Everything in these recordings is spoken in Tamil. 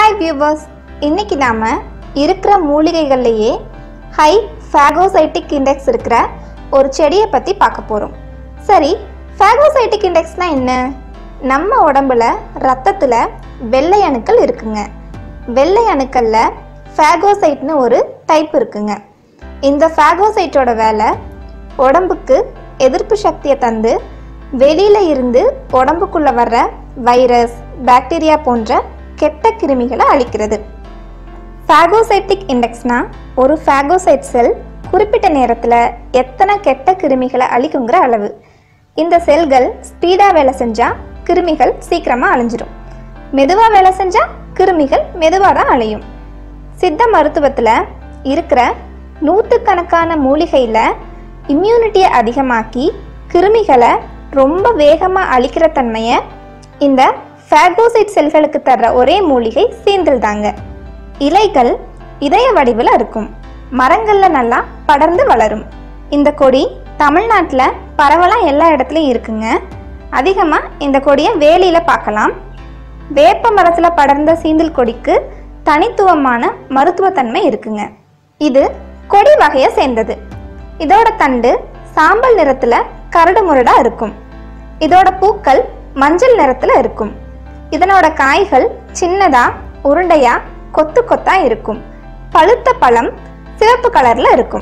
ஹாய் வியூவர்ஸ் இன்னைக்கு நாம இருக்கிற மூலிகைகள்லையே ஹை ஃபேகோசைட்டிக் இண்டெக்ஸ் இருக்கிற ஒரு செடியை பற்றி பார்க்க போகிறோம் சரி ஃபேகோசைட்டிக் இண்டெக்ஸ்னா என்ன நம்ம உடம்புல ரத்தத்தில் வெள்ளை அணுக்கள் இருக்குங்க வெள்ளை அணுக்களில் ஃபேகோசைட்னு ஒரு டைப் இருக்குங்க இந்த ஃபேகோசைட்டோட வேலை உடம்புக்கு எதிர்ப்பு சக்தியை தந்து வெளியில இருந்து உடம்புக்குள்ள வர்ற வைரஸ் பாக்டீரியா போன்ற கெட்ட கிருமிகளை அழிக்கிறது ஃபேகோசைட்டிக் இண்டெக்ஸ்னா ஒரு ஃபேகோசைட் செல் குறிப்பிட்ட நேரத்தில் எத்தனை கெட்ட கிருமிகளை அழிக்குங்கிற அளவு இந்த செல்கள் ஸ்பீடாக வேலை செஞ்சால் கிருமிகள் சீக்கிரமாக அழிஞ்சிடும் மெதுவாக வேலை செஞ்சால் கிருமிகள் மெதுவாக தான் அழியும் சித்த மருத்துவத்தில் இருக்கிற நூற்றுக்கணக்கான மூலிகையில் இம்யூனிட்டியை அதிகமாக்கி கிருமிகளை ரொம்ப வேகமாக அழிக்கிற தன்மையை இந்த ஃபேகோசைட் செல்களுக்கு தர்ற ஒரே மூலிகை சீந்தில் தாங்க இலைகள் இதய வடிவில் இருக்கும் மரங்களில் நல்லா படர்ந்து வளரும் இந்த கொடி தமிழ்நாட்டில் பரவலாக எல்லா இடத்துலையும் இருக்குங்க அதிகமாக இந்த கொடியை வேலியில் பார்க்கலாம் வேப்ப மரத்தில் படர்ந்த சீந்தில் கொடிக்கு தனித்துவமான மருத்துவத்தன்மை இருக்குங்க இது கொடி வகையை சேர்ந்தது இதோட தண்டு சாம்பல் நிறத்துல கரடு முரடா இருக்கும் இதோட பூக்கள் மஞ்சள் நிறத்துல இருக்கும் இதனோட காய்கள் சின்னதா உருண்டையா கொத்து கொத்தா இருக்கும் பழுத்த பழம் சிவப்பு கலர்ல இருக்கும்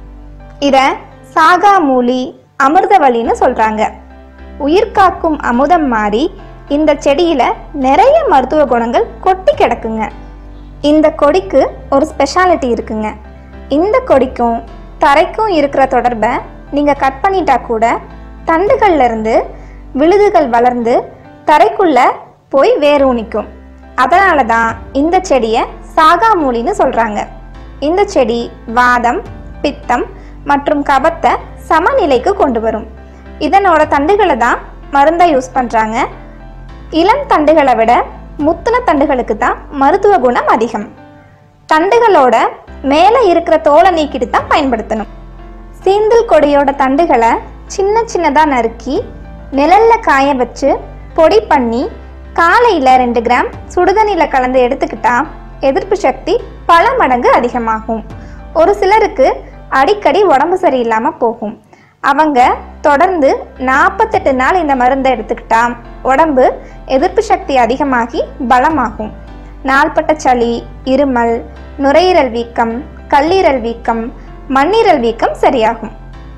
இத சாகா மூலி அமிர்தவல்லின்னு சொல்றாங்க உயிர் காக்கும் அமுதம் மாறி இந்த செடியில நிறைய மருத்துவ குணங்கள் கொட்டி கிடக்குங்க இந்த கொடிக்கு ஒரு ஸ்பெஷாலிட்டி இருக்குங்க இந்த கொடிக்கும் தரைக்கும் இருக்கிற தொடர்பை நீங்கள் கட் பண்ணிட்டா கூட தண்டுகள்ல இருந்து விழுதுகள் வளர்ந்து தரைக்குள்ள போய் வேர் ஊனிக்கும் அதனால தான் இந்த செடியை சாகாமூலின்னு சொல்கிறாங்க இந்த செடி வாதம் பித்தம் மற்றும் கபத்தை சமநிலைக்கு கொண்டு வரும் இதனோட தண்டுகளை தான் மருந்தை யூஸ் பண்ணுறாங்க இளம் தண்டுகளை விட முத்தின தண்டுகளுக்கு தான் மருத்துவ குணம் அதிகம் தண்டுகளோட மேலே இருக்கிற தோலை நீக்கிட்டு தான் பயன்படுத்தணும் சீந்தில் கொடியோட தண்டுகளை சின்ன சின்னதாக நறுக்கி நிழல்ல காய வச்சு பொடி பண்ணி காலையில் ரெண்டு கிராம் சுடுதண்ணியில் கலந்து எடுத்துக்கிட்டா எதிர்ப்பு சக்தி பல மடங்கு அதிகமாகும் ஒரு சிலருக்கு அடிக்கடி உடம்பு சரியில்லாமல் போகும் அவங்க தொடர்ந்து நாற்பத்தெட்டு நாள் இந்த மருந்தை எடுத்துக்கிட்டா உடம்பு எதிர்ப்பு சக்தி அதிகமாகி பலமாகும் நாள்பட்ட சளி இருமல் நுரையீரல் வீக்கம் கல்லீரல் வீக்கம் மண்ணீரல் வீக்கம் சரியாகும்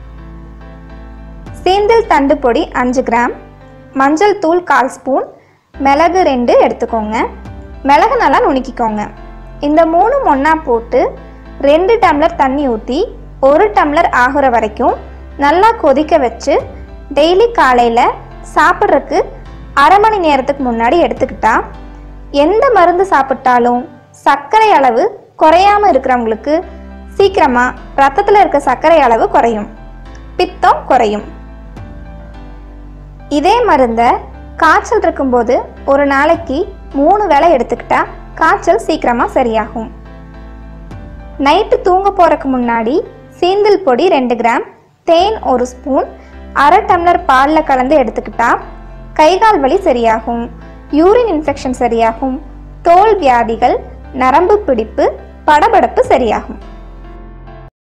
சீந்தில் தண்டு பொடி அஞ்சு கிராம் மஞ்சள் தூள் கால் ஸ்பூன் மிளகு ரெண்டு எடுத்துக்கோங்க மிளகு நல்லா நுணுக்கிக்கோங்க இந்த மூணும் ஒன்றா போட்டு ரெண்டு டம்ளர் தண்ணி ஊற்றி ஒரு டம்ளர் ஆகுற வரைக்கும் நல்லா கொதிக்க வச்சு டெய்லி காலையில் சாப்பிட்றதுக்கு அரை மணி நேரத்துக்கு முன்னாடி எடுத்துக்கிட்டா எந்த மருந்து சாப்பிட்டாலும் சர்க்கரை அளவு குறையாம இருக்கிறவங்களுக்கு சீக்கிரமா ரத்தத்தில் இருக்க சர்க்கரை அளவு குறையும் பித்தம் குறையும் இதே மருந்தை காய்ச்சல் இருக்கும்போது ஒரு நாளைக்கு மூணு வேளை எடுத்துக்கிட்டா காய்ச்சல் சீக்கிரமா சரியாகும் நைட்டு தூங்க போறதுக்கு முன்னாடி சீந்தில் பொடி ரெண்டு கிராம் தேன் ஒரு ஸ்பூன் அரை டம்ளர் பாலில் கலந்து எடுத்துக்கிட்டா கைகால் வலி சரியாகும் யூரின் இன்ஃபெக்ஷன் சரியாகும் தோல் வியாதிகள் நரம்பு பிடிப்பு படபடப்பு சரியாகும்